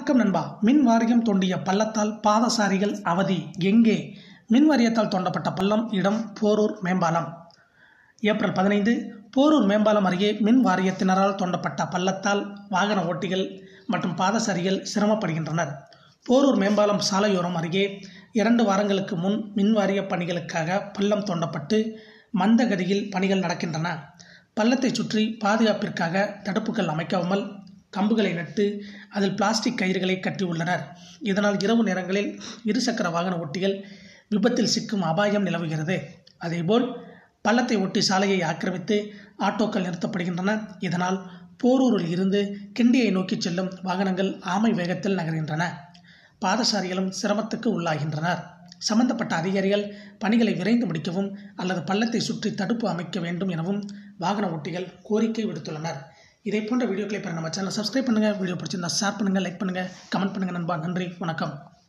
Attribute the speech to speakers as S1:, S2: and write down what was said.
S1: வணக்கம் நண்பா மின் வாரியம் தோண்டிய பள்ளத்தால் பாதசாரிகள் அவதி எங்கே மின் வாரியத்தால் தோண்டப்பட்ட பள்ளம் இடம் போரூர் மேம்பாலம் ஏப்ரல் பதினைந்து போரூர் மேம்பாலம் அருகே மின் வாரியத்தினரால் தோண்டப்பட்ட பள்ளத்தால் வாகன ஓட்டிகள் மற்றும் பாதசாரிகள் சிரமப்படுகின்றனர் போரூர் மேம்பாலம் சாலையோரம் அருகே இரண்டு வாரங்களுக்கு முன் மின் வாரிய பணிகளுக்காக பள்ளம் தோண்டப்பட்டு மந்தகதியில் பணிகள் நடக்கின்றன பள்ளத்தை சுற்றி பாதுகாப்பிற்காக தடுப்புகள் அமைக்காமல் கம்புகளை நட்டு அதில் பிளாஸ்டிக் கயிறுகளை கட்டியுள்ளனர் இதனால் இரவு நேரங்களில் இருசக்கர வாகன ஓட்டிகள் விபத்தில் சிக்கும் அபாயம் நிலவுகிறது அதேபோல் பள்ளத்தை ஒட்டி சாலையை ஆக்கிரமித்து ஆட்டோக்கள் நிறுத்தப்படுகின்றன இதனால் போரூரில் இருந்து கிண்டியை நோக்கி செல்லும் வாகனங்கள் ஆமை வேகத்தில் நகர்கின்றன பாதசாரிகளும் சிரமத்துக்கு உள்ளாகின்றனர் சம்பந்தப்பட்ட அதிகாரிகள் பணிகளை விரைந்து முடிக்கவும் அல்லது பள்ளத்தை சுற்றி தடுப்பு அமைக்க வேண்டும் எனவும் வாகன ஓட்டிகள் கோரிக்கை விடுத்துள்ளனர் இதே போன்ற வீடியோக்களை பெற நம்ம சேனலை சப்ஸ்கிரைப் பண்ணுங்கள் வீடியோ பிடிச்சிருந்தா ஷேர் பண்ணுங்கள் லைக் பண்ணுங்கள் கமெண்ட் பண்ணுங்கள் நண்பா நன்றி வணக்கம்